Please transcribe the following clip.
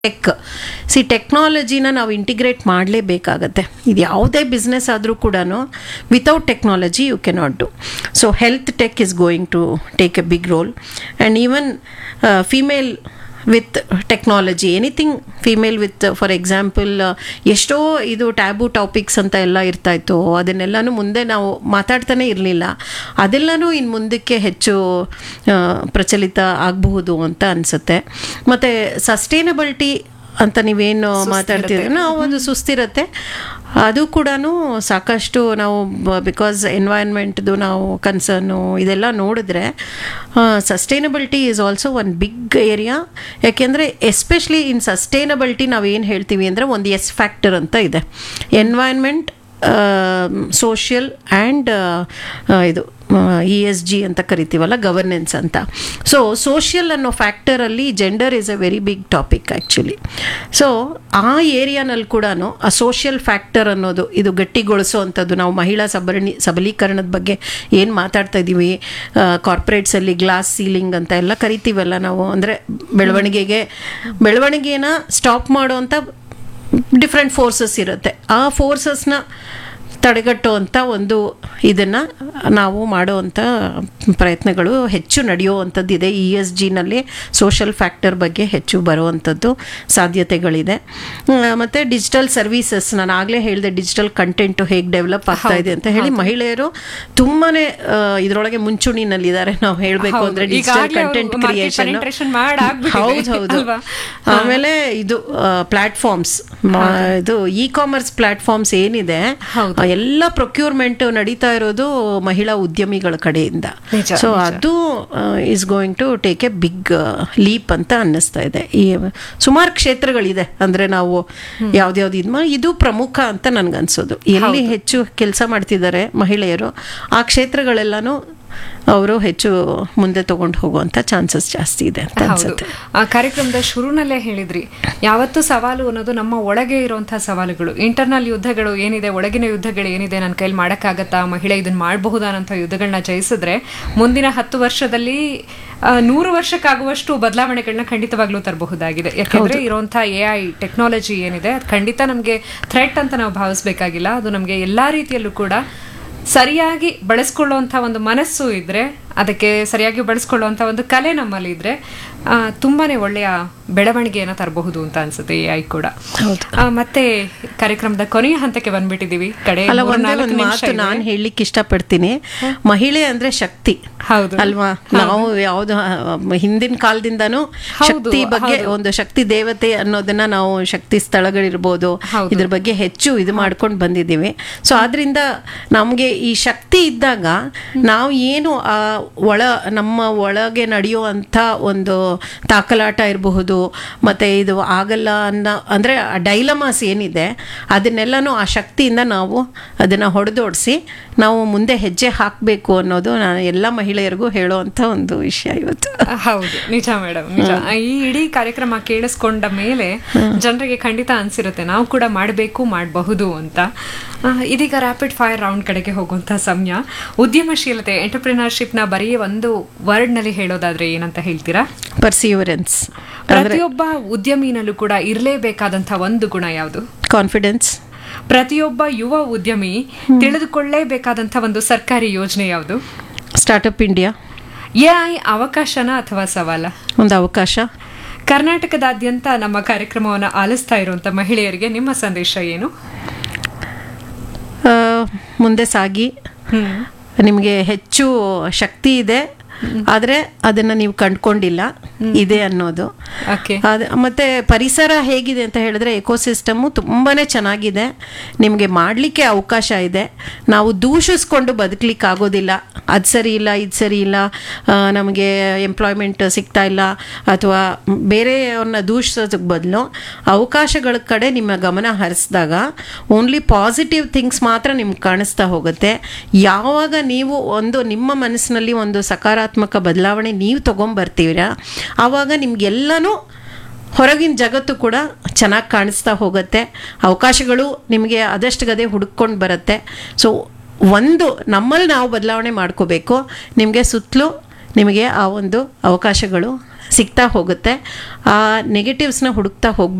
Tech C ಟೆಕ್ನಾಲಜಿನ ನಾವು integrate ಮಾಡಲೇಬೇಕಾಗತ್ತೆ ಇದು ಯಾವುದೇ ಬಿಸ್ನೆಸ್ ಆದರೂ ಕೂಡ without technology you cannot do so health tech is going to take a big role and even female with technology anything female with for example ಎಷ್ಟೋ ಇದು tab topics ಅಂತ ಎಲ್ಲ ಇರ್ತಾ ಇತ್ತು ಅದನ್ನೆಲ್ಲನೂ ಮುಂದೆ ನಾವು ಮಾತಾಡ್ತಾನೆ ಇರಲಿಲ್ಲ ಅದೆಲ್ಲನೂ ಇನ್ನು ಮುಂದಕ್ಕೆ ಹೆಚ್ಚು ಆ, ಪ್ರಚಲಿತ ಆಗಬಹುದು ಅಂತ ಅನಿಸುತ್ತೆ ಮತ್ತು ಸಸ್ಟೈನಬಿಲಿಟಿ ಅಂತ ನೀವೇನು ಮಾತಾಡ್ತಿದ್ರೆ ನಾವು ಒಂದು ಸುಸ್ತಿರತ್ತೆ ಅದು ಕೂಡ ಸಾಕಷ್ಟು ನಾವು ಬಿಕಾಸ್ ಎನ್ವೈರ್ನ್ಮೆಂಟ್ದು ನಾವು ಕನ್ಸರ್ನು ಇದೆಲ್ಲ ನೋಡಿದ್ರೆ sustainability is also one big area ಯಾಕೆಂದರೆ ಎಸ್ಪೆಷಲಿ ಇನ್ ಸಸ್ಟೈನಬಿಲಿಟಿ ನಾವು ಏನು ಹೇಳ್ತೀವಿ ಅಂದರೆ ಒಂದು ಎಸ್ ಫ್ಯಾಕ್ಟರ್ ಅಂತ ಇದೆ ಎನ್ವೈರ್ನ್ಮೆಂಟ್ ಸೋಷಿಯಲ್ ಆ್ಯಂಡ್ ಇದು ಇ ಎಸ್ ಜಿ ಅಂತ ಕರಿತೀವಲ್ಲ ಗವರ್ನೆನ್ಸ್ ಅಂತ ಸೊ ಸೋಷಿಯಲ್ ಅನ್ನೋ ಫ್ಯಾಕ್ಟರಲ್ಲಿ gender is a very big topic actually so ಆ ಏರಿಯಾನಲ್ಲಿ ಕೂಡ ಆ ಸೋಷಿಯಲ್ ಫ್ಯಾಕ್ಟರ್ ಅನ್ನೋದು ಇದು ಗಟ್ಟಿಗೊಳಿಸೋ ಅಂಥದ್ದು ನಾವು ಮಹಿಳಾ ಸಬರಣಿ ಸಬಲೀಕರಣದ ಬಗ್ಗೆ ಏನು ಮಾತಾಡ್ತಾ ಇದ್ದೀವಿ ಕಾರ್ಪೊರೇಟ್ಸಲ್ಲಿ ಗ್ಲಾಸ್ ಸೀಲಿಂಗ್ ಅಂತ ಎಲ್ಲ ಕರಿತೀವಲ್ಲ ನಾವು ಅಂದರೆ ಬೆಳವಣಿಗೆಗೆ ಬೆಳವಣಿಗೆನ ಸ್ಟಾಪ್ ಮಾಡೋವಂಥ ಡಿಫ್ರೆಂಟ್ ಫೋರ್ಸಸ್ ಇರುತ್ತೆ ಆ ಫೋರ್ಸಸ್ನ ತಡೆಗಟ್ಟುವಂಥ ಒಂದು ಇದನ್ನು ನಾವು ಮಾಡುವಂಥ ಪ್ರಯತ್ನಗಳು ಹೆಚ್ಚು ನಡೆಯುವಂಥದ್ದಿದೆ ಇ ಎಸ್ ಜಿನಲ್ಲಿ ಸೋಷಲ್ ಫ್ಯಾಕ್ಟರ್ ಬಗ್ಗೆ ಹೆಚ್ಚು ಬರುವಂಥದ್ದು ಸಾಧ್ಯತೆಗಳಿದೆ ಮತ್ತು ಡಿಜಿಟಲ್ ಸರ್ವೀಸಸ್ ನಾನು ಆಗಲೇ ಹೇಳಿದೆ ಡಿಜಿಟಲ್ ಕಂಟೆಂಟು ಹೇಗೆ ಡೆವಲಪ್ ಆಗ್ತಾ ಇದೆ ಅಂತ ಹೇಳಿ ಮಹಿಳೆಯರು ತುಂಬಾ ಇದರೊಳಗೆ ಮುಂಚೂಣಿನಲ್ಲಿದ್ದಾರೆ ನಾವು ಹೇಳಬೇಕು ಅಂದರೆ ಹೌದು. ಡಿಜಿಟಲ್ ಈಗಾಗ್ಲೇ ಅವ್ರು ಕಂಟೆಂಟ್ market ಕ್ರಿಯೇಷನ್ penetration ಮಾಡ್ ಆಗ್ಬಿಟ್ಟಿದೆ, ಹೌದು ಹೌದು ಅಲ್ವಾ? ಆಮೇಲೆ ಇದು ಪ್ಲಾಟ್ಫಾರ್ಮ್ಸ್ ಇದು ಇ ಕಾಮರ್ಸ್ ಪ್ಲಾಟ್ಫಾರ್ಮ್ಸ್ ಏನಿದೆ ಹೌದು. ಆ ಎಲ್ಲ ಪ್ರೊಕ್ಯೂರ್ಮೆಂಟ್ ನಡೀತಾ ಇರೋದು ಮಹಿಳಾ ಉದ್ಯಮಿಗಳ ಕಡೆಯಿಂದ ನಿಜ, ಸೊ ನಿಜ. ಅದು is going to take a big leap ಅಂತ ಅನ್ನಿಸ್ತಾ ಇದೆ ಈ ಸುಮಾರು ಕ್ಷೇತ್ರಗಳಿದೆ ಅಂದ್ರೆ ನಾವು ಯಾವ್ದ್ಯಾವ್ದು ಇದು ಮಾ- ಇದು ಪ್ರಮುಖ ಅಂತ ನನ್ಗನ್ಸೋದು ಎಲ್ಲಿ ಹೆಚ್ಚು ಕೆಲಸ ಮಾಡ್ತಿದ್ದಾರೆ ಮಹಿಳೆಯರು ಆ ಕ್ಷೇತ್ರಗಳೆಲ್ಲಾನು ಅವರು ಹೆಚ್ಚು ಮುಂದೆ ತಗೊಂಡು ಹೋಗುವಂತ ಚಾನ್ಸಸ್ ಜಾಸ್ತಿ ಇದೆ ಅಂತ ಹೌದು ಅನ್ಸುತ್ತೆ ಆ ಕಾರ್ಯಕ್ರಮದ ಶುರುನಲ್ಲೇ ಹೇಳಿದ್ರಿ ಯಾವತ್ತು ಸವಾಲು ಅನ್ನೋದು ನಮ್ಮ ಒಳಗೆ ಇರುವಂತಹ ಸವಾಲುಗಳು ಇಂಟರ್ನಲ್ ಯುದ್ಧಗಳು ಏನಿದೆ ಒಳಗಿನ ಯುದ್ಧಗಳು ಏನಿದೆ ನನ್ನ ಕೈಲಿ ಮಾಡಕ್ಕಾಗತ್ತಾ ಮಹಿಳೆ ಇದನ್ನ ಮಾಡಬಹುದಾ ಅನ್ನೋ ಯುದ್ಧಗಳನ್ನ ಜಯಿಸಿದ್ರೆ ಮುಂದಿನ ಹತ್ತು ವರ್ಷದಲ್ಲಿ ಆ, ನೂರು ವರ್ಷಕ್ಕಾಗುವಷ್ಟು ಬದಲಾವಣೆಗಳನ್ನ ಖಂಡಿತವಾಗ್ಲೂ ತರಬಹುದಾಗಿದೆ ಯಾಕಂದ್ರೆ ಇರುವಂತಹ ಎ ಐ ಟೆಕ್ನಾಲಜಿ ಏನಿದೆ ಅದು ಖಂಡಿತ ನಮಗೆ ಥ್ರೆಟ್ ಅಂತ ನಾವು ಭಾವಿಸ್ಬೇಕಾಗಿಲ್ಲ ಅದು ನಮಗೆ ಎಲ್ಲಾ ರೀತಿಯಲ್ಲೂ ಕೂಡ ಸರಿಯಾಗಿ ಬಳಸ್ಕೊಳ್ಳುವಂಥ ಒಂದು ಮನಸ್ಸು ಇದ್ರೆ ಅದಕ್ಕೆ ಸರಿಯಾಗಿ ಬಳಸ್ಕೊಳ್ಳುವಂಥ ಒಂದು ಕಲೆ ನಮ್ಮಲ್ಲಿ ಇದ್ರೆ ಆ, ತುಂಬಾನೇ ಒಳ್ಳೆಯ ಬೆಳವಣಿಗೆಯನ್ನು ತರಬಹುದು ಅಂತ ಅನ್ಸುತ್ತೆ ಎ ಐ ಕೂಡ ಆ, ಮತ್ತೆ ಕಾರ್ಯಕ್ರಮದ ಕೊನೆಯ ಹಂತಕ್ಕೆ ಬಂದ್ಬಿಟ್ಟಿದೀವಿ ಕಡೆ ಅಲ್ಲ ಮೂರ್ ಒಂದೇ ನಾಲ್ಕು ಒಂದು ನಿಮಿಷ ಮಾತು ಇದೆ. ನಾನು ಹೇಳಲಿಕ್ಕೆ ಇಷ್ಟಪಡ್ತೀನಿ ಮಹಿಳೆ ಅಂದ್ರೆ ಶಕ್ತಿ ಹೌದು ಅಲ್ವಾ ನಾವು ಯಾವ್ದು ಆ, ಹಿಂದಿನ ಕಾಲದಿಂದಾನು ಹೌದು, ಶಕ್ತಿ ಬಗ್ಗೆ ಒಂದು ಶಕ್ತಿ ದೇವತೆ ಅನ್ನೋದನ್ನ ನಾವು ಶಕ್ತಿ ಸ್ಥಳಗಳಿರ್ಬೋದು ಹೌದು. ಇದ್ರ ಬಗ್ಗೆ ಹೆಚ್ಚು ಇದು ಮಾಡ್ಕೊಂಡು ಬಂದಿದ್ದೀವಿ ಸೊ ಆದ್ರಿಂದ ನಮ್ಗೆ ಈ ಶಕ್ತಿ ಇದ್ದಾಗ ನಾವು ಏನು ಆ ಒಳ ನಮ್ಮ ಒಳಗೆ ನಡೆಯುವಂಥ ಒಂದು ತಾಕಲಾಟ ಇರಬಹುದು ಮತ್ತೆ ಇದು ಆಗಲ್ಲ ಅನ್ನೋ ಅಂದ್ರೆ ಆ ಡೈಲಮಾಸ್ ಏನಿದೆ ಅದನ್ನೆಲ್ಲನೂ ಆ ಶಕ್ತಿಯಿಂದ ನಾವು ಅದನ್ನ ಹೊಡೆದೋಡಿಸಿ ನಾವು ಮುಂದೆ ಹೆಜ್ಜೆ ಹಾಕಬೇಕು ಅನ್ನೋದು ನಾನು ಎಲ್ಲ ಮಹಿಳೆಯರಿಗೂ ಹೇಳುವಂಥ ಒಂದು ವಿಷಯ ಇವತ್ತು ಹೌದು ನಿಜ ಮೇಡಮ್ ನಿಜ ಈ ಇಡೀ ಕಾರ್ಯಕ್ರಮ ಕೇಳಿಸ್ಕೊಂಡ ಮೇಲೆ ಜನರಿಗೆ ಖಂಡಿತ ಅನ್ಸಿರುತ್ತೆ ನಾವು ಕೂಡ ಮಾಡಬೇಕು ಮಾಡಬಹುದು ಅಂತ ಆ, ಇದೀಗ ರ್ಯಾಪಿಡ್ ಫೈರ್ ರೌಂಡ್ ಕಡೆಗೆ ಹೋಗುವಂತ ಸಮಯ ಉದ್ಯಮಶೀಲತೆ ಎಂಟರ್ಪ್ರಿನರ್ಶಿಪ್ ನ ಬರೀ ಒಂದು ವರ್ಡ್ ನಲ್ಲಿ ಹೇಳೋದಾದ್ರೆ ಏನಂತ ಹೇಳ್ತೀರಾ ಪರ್ಸಿವರೆನ್ಸ್ ಪ್ರತಿಯೊಬ್ಬ ಉದ್ಯಮಿನಲ್ಲೂ ಕೂಡ ಇರಲೇಬೇಕಾದಂತ ಒಂದು ಗುಣ ಯಾವುದು ಕಾನ್ಫಿಡೆನ್ಸ್ ಪ್ರತಿಯೊಬ್ಬ ಯುವ ಉದ್ಯಮಿ ತಿಳಿದುಕೊಳ್ಳೇಬೇಕಾದಂತ ಒಂದು ಸರ್ಕಾರಿ ಯೋಜನೆ ಯಾವುದು ಸ್ಟಾರ್ಟಪ್ ಇಂಡಿಯಾ ಎಐ ಅವಕಾಶನ ಅಥವಾ ಸವಾಲ ಒಂದು ಅವಕಾಶ ಕರ್ನಾಟಕದಾದ್ಯಂತ ನಮ್ಮ ಕಾರ್ಯಕ್ರಮವನ್ನು ಆಲಿಸ್ತಾ ಇರುವಂತ ಮಹಿಳೆಯರಿಗೆ ನಿಮ್ಮ ಸಂದೇಶ ಏನು ಆ, ಮುಂದೆ ಸಾಗಿ ನಿಮಗೆ ಹೆಚ್ಚು ಶಕ್ತಿ ಇದೆ ಆದರೆ ಅದನ್ನು ನೀವು ಕಂಡ್ಕೊಂಡಿಲ್ಲ ಇದೆ ಅನ್ನೋದು ಓಕೆ ಅದು ಮತ್ತೆ ಪರಿಸರ ಹೇಗಿದೆ ಅಂತ ಹೇಳಿದ್ರೆ ಎಕೋಸಿಸ್ಟಮು ತುಂಬಾ ಚೆನ್ನಾಗಿದೆ ನಿಮಗೆ ಮಾಡಲಿಕ್ಕೆ ಅವಕಾಶ ಇದೆ ನಾವು ದೂಷಿಸ್ಕೊಂಡು ಬದುಕಲಿಕ್ಕೆ ಆಗೋದಿಲ್ಲ ಅದು ಸರಿ ಇಲ್ಲ ಇದು ಸರಿ ಇಲ್ಲ ಆ, ನಮಗೆ ಎಂಪ್ಲಾಯ್ಮೆಂಟ್ ಸಿಗ್ತಾ ಇಲ್ಲ ಅಥವಾ ಬೇರೆಯವ್ರನ್ನ ದೂಷಿಸೋದಕ್ಕೆ ಬದಲು ಅವಕಾಶಗಳ ಕಡೆ ನಿಮ್ಮ ಗಮನ ಹರಿಸಿದಾಗ ಓನ್ಲಿ ಪಾಸಿಟಿವ್ ಥಿಂಗ್ಸ್ ಮಾತ್ರ ನಿಮ್ಗೆ ಕಾಣಿಸ್ತಾ ಹೋಗುತ್ತೆ ಯಾವಾಗ ನೀವು ಒಂದು ನಿಮ್ಮ ಮನಸ್ಸಿನಲ್ಲಿ ಒಂದು ಸಕಾರಾತ್ಮಕ ಬದಲಾವಣೆ ನೀವು ತೊಗೊಂಬರ್ತೀರಾ ಆವಾಗ ನಿಮ್ಗೆಲ್ಲನೂ ಹೊರಗಿನ ಜಗತ್ತು ಕೂಡ ಚೆನ್ನಾಗಿ ಕಾಣಿಸ್ತಾ ಹೋಗುತ್ತೆ ಅವಕಾಶಗಳು ನಿಮಗೆ ಅದಷ್ಟು ಗದೆ ಹುಡುಕೊಂಡು ಬರುತ್ತೆ ಸೊ ಒಂದು ನಮ್ಮಲ್ಲಿ ನಾವು ಬದಲಾವಣೆ ಮಾಡ್ಕೋಬೇಕು ನಿಮಗೆ ಸುತ್ತಲೂ ನಿಮಗೆ ಆ ಒಂದು ಅವಕಾಶಗಳು ಸಿಗ್ತಾ ಹೋಗುತ್ತೆ ಆ ನೆಗೆಟಿವ್ಸ್ನ ಹುಡುಕ್ತಾ ಹೋಗ್ಬೇಕು